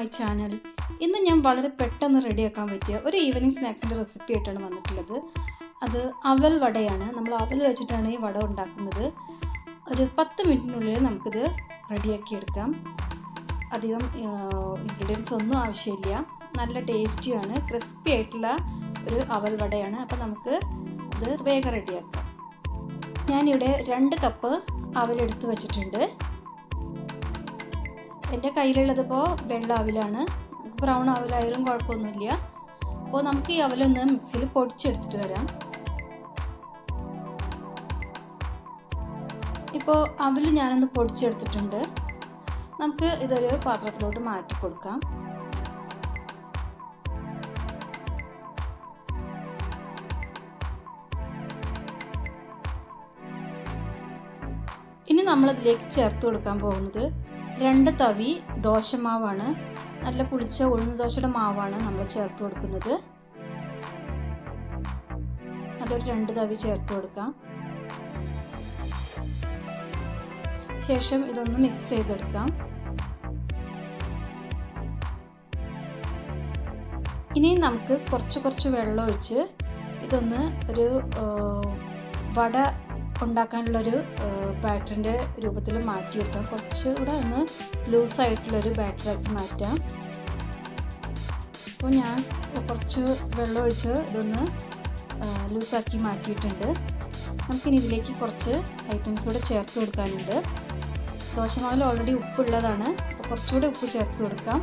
my channel ഇന്ന് ഞാൻ വളരെ പെട്ടെന്ന് റെഡിയാക്കാൻ പറ്റിയ ഒരു ഈവനിങ് സ്നാക്സിൻ്റെ റെസിപ്പി ആയിട്ടാണ് വന്നിട്ടുള്ളത് അത് അവൽ വടയാണ് നമ്മൾ അവൽ വെച്ചിട്ടാണ് ഈ വട ഉണ്ടാക്കുന്നത് ഒരു പത്ത് മിനിറ്റിനുള്ളിൽ നമുക്കിത് റെഡിയാക്കി എടുക്കാം അധികം ഇൻഗ്രീഡിയൻസ് ഒന്നും ആവശ്യമില്ല നല്ല ടേസ്റ്റിയാണ് ക്രിസ്പി ആയിട്ടുള്ള ഒരു അവൽ വടയാണ് അപ്പോൾ നമുക്ക് ഇത് വേഗം റെഡിയാക്കാം ഞാനിവിടെ രണ്ട് കപ്പ് അവലെടുത്ത് വെച്ചിട്ടുണ്ട് എൻ്റെ കയ്യിലുള്ളത് ഇപ്പോൾ വെള്ള അവിലാണ് നമുക്ക് ബ്രൗൺ അവിലായാലും കുഴപ്പമൊന്നുമില്ല അപ്പോൾ നമുക്ക് ഈ അവലൊന്ന് മിക്സിയിൽ പൊടിച്ചെടുത്തിട്ട് വരാം ഇപ്പോൾ അവൽ ഞാനൊന്ന് പൊടിച്ചെടുത്തിട്ടുണ്ട് നമുക്ക് ഇതൊരു പാത്രത്തിലോട്ട് മാറ്റി കൊടുക്കാം ഇനി നമ്മളിതിലേക്ക് ചേർത്ത് കൊടുക്കാൻ പോകുന്നത് രണ്ട് തവി ദോശമാവാണ് നല്ല പുളിച്ച ഉഴുന്ന് ദോശയുടെ മാവാണ് നമ്മൾ ചേർത്ത് കൊടുക്കുന്നത് അതൊരു രണ്ട് തവി ചേർത്ത് കൊടുക്കാം ശേഷം ഇതൊന്ന് മിക്സ് ചെയ്തെടുക്കാം ഇനി നമുക്ക് കുറച്ച് കുറച്ച് വെള്ളം ഒഴിച്ച് ഇതൊന്ന് ഒരു വട ഉണ്ടാക്കാനുള്ളൊരു ബാറ്ററിൻ്റെ രൂപത്തിൽ മാറ്റിയെടുക്കാം കുറച്ച് കൂടെ ഒന്ന് ലൂസായിട്ടുള്ളൊരു ബാറ്ററാക്കി മാറ്റാം അപ്പോൾ ഞാൻ കുറച്ച് വെള്ളം ഒഴിച്ച് ഇതൊന്ന് ലൂസാക്കി മാറ്റിയിട്ടുണ്ട് നമുക്കിനി ഇതിലേക്ക് കുറച്ച് ഐറ്റംസ് കൂടെ ചേർത്ത് കൊടുക്കാനുണ്ട് ദോശമാവിൽ ഓൾറെഡി ഉപ്പുള്ളതാണ് അപ്പോൾ കുറച്ചുകൂടെ ഉപ്പ് ചേർത്ത് കൊടുക്കാം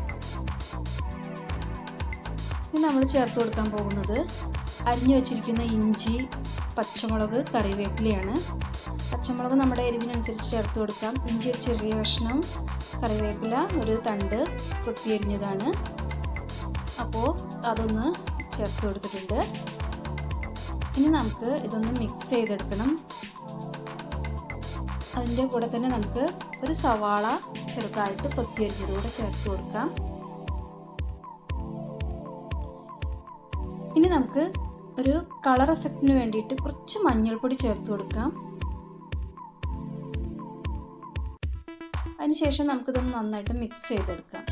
ഇനി നമ്മൾ ചേർത്ത് കൊടുക്കാൻ പോകുന്നത് അരിഞ്ഞു വെച്ചിരിക്കുന്ന ഇഞ്ചി പച്ചമുളക് കറിവേപ്പിലയാണ് പച്ചമുളക് നമ്മുടെ എരിവിനനുസരിച്ച് ചേർത്ത് കൊടുക്കാം ഇഞ്ചി ഒരു ചെറിയ കഷ്ണം കറിവേപ്പില ഒരു തണ്ട് കൊത്തിയരിഞ്ഞതാണ് അപ്പോൾ അതൊന്ന് ചേർത്ത് കൊടുത്തിട്ടുണ്ട് ഇനി നമുക്ക് ഇതൊന്ന് മിക്സ് ചെയ്തെടുക്കണം അതിൻ്റെ കൂടെ തന്നെ നമുക്ക് ഒരു സവാള ചെറുതായിട്ട് കൊത്തിയരിഞ്ഞത് കൂടെ ചേർത്ത് കൊടുക്കാം ഇനി നമുക്ക് ഒരു കളർ എഫക്റ്റിന് വേണ്ടിയിട്ട് കുറച്ച് മഞ്ഞൾപ്പൊടി ചേർത്ത് കൊടുക്കാം അതിനുശേഷം നമുക്കിതൊന്ന് നന്നായിട്ട് മിക്സ് ചെയ്തെടുക്കാം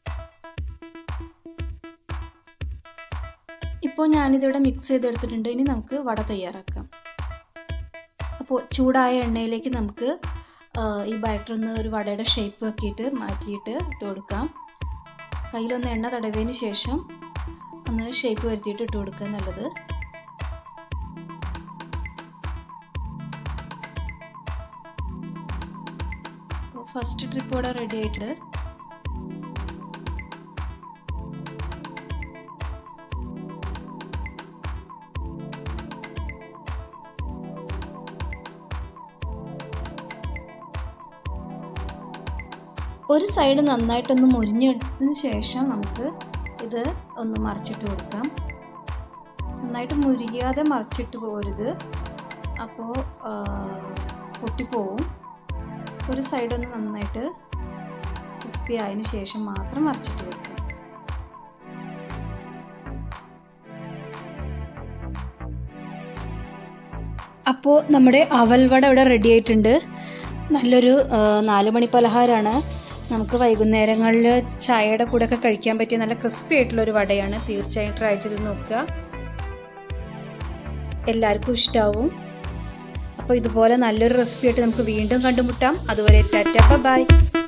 ഇപ്പോൾ ഞാനിതിവിടെ മിക്സ് ചെയ്തെടുത്തിട്ടുണ്ട് ഇനി നമുക്ക് വട തയ്യാറാക്കാം അപ്പോൾ ചൂടായ എണ്ണയിലേക്ക് നമുക്ക് ഈ ബാറ്റർ ഒന്ന് ഒരു വടയുടെ ഷേപ്പ് ആക്കിയിട്ട് മാറ്റിയിട്ട് ഇട്ട് കൊടുക്കാം കയ്യിലൊന്ന് എണ്ണ തടവിയതിന് ശേഷം ഒന്ന് ഷേപ്പ് വരുത്തിയിട്ട് ഇട്ട് കൊടുക്കുക നല്ലത് അപ്പോൾ ഫസ്റ്റ് ട്രിപ്പ് ഇവിടെ റെഡി ആയിട്ടുണ്ട് ഒരു സൈഡ് നന്നായിട്ടൊന്ന് മുരിഞ്ഞെടുത്തതിന് ശേഷം നമുക്ക് ഇത് ഒന്ന് മറിച്ചിട്ട് കൊടുക്കാം നന്നായിട്ട് മുരിയാതെ മറിച്ചിട്ട് പോരുത് അപ്പോൾ പൊട്ടിപ്പോവും ഒരു സൈഡ് ഒന്ന് നന്നായിട്ട് ക്രിസ്പി ആയതിനു ശേഷം മാത്രം മറിച്ചിട്ട് കൊടുക്കാം അപ്പോൾ നമ്മുടെ അവൽവട ഇവിടെ റെഡി ആയിട്ടുണ്ട് നല്ലൊരു നാല് മണി പലഹാരമാണ് നമുക്ക് വൈകുന്നേരങ്ങളിൽ ചായയുടെ കൂടെ ഒക്കെ കഴിക്കാൻ പറ്റിയ നല്ല ക്രിസ്പി ആയിട്ടുള്ള ഒരു വടയാണ് തീർച്ചയായും ട്രൈ ചെയ്ത് നോക്കുക എല്ലാവർക്കും ഇഷ്ടാവും അപ്പോൾ ഇതുപോലെ നല്ലൊരു റെസിപ്പി ആയിട്ട് നമുക്ക് വീണ്ടും കണ്ടുമുട്ടാം അതുവരെ ടാറ്റ ബൈ